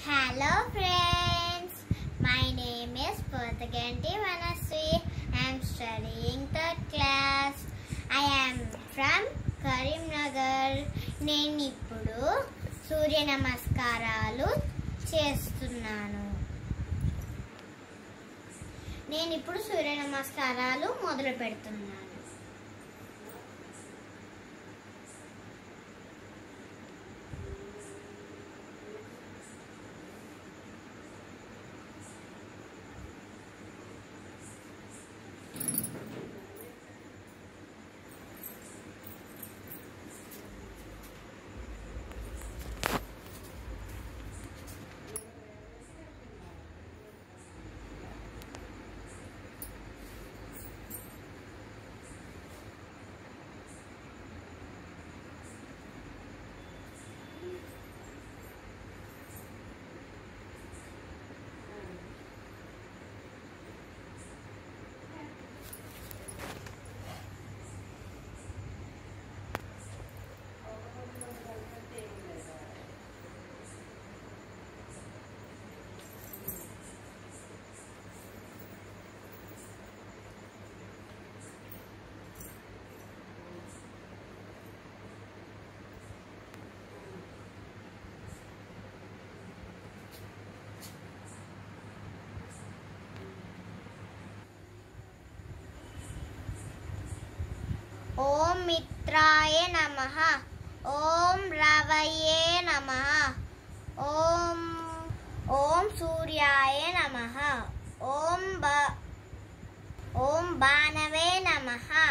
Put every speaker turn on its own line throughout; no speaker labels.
Hello friends, my name is Purtaganti Vanasri. I am studying third class. I am from Karimnagar. నేను ఇప్పుడు సూర్య నమస్కారాలు చేస్తున్నాను నేను ఇప్పుడు సూర్య నమస్కారాలు మొదలు పెడుతున్నాను ఓం మిత్రాయ నమ ఓం రవయే నమ ఓం ఓం సూర్యాయ నమ ఓం బ ఓం బాణవే నమ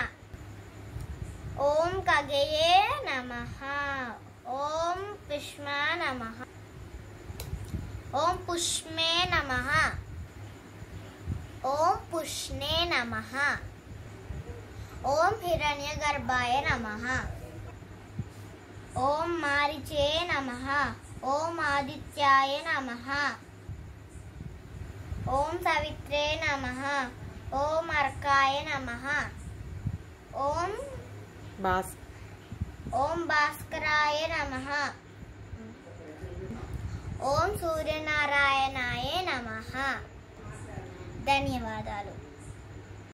ఓం కగయే నమ ఓం పుష్మ నమ ఓం పుష్మే నమ ఓం పుష్ణే నమ ఓం హిరణ్యగర్భాయ నమ ఓం మారిచే నమ ఓం ఆదిత్యాయ నమ ఓం సవిత్రే నమ ఓం అర్కాయ నమ ఓం
బాస్
ఓం భాస్కరాయ నమ ఓం సూర్యనారాయణాయ నమ ధన్యవాదాలు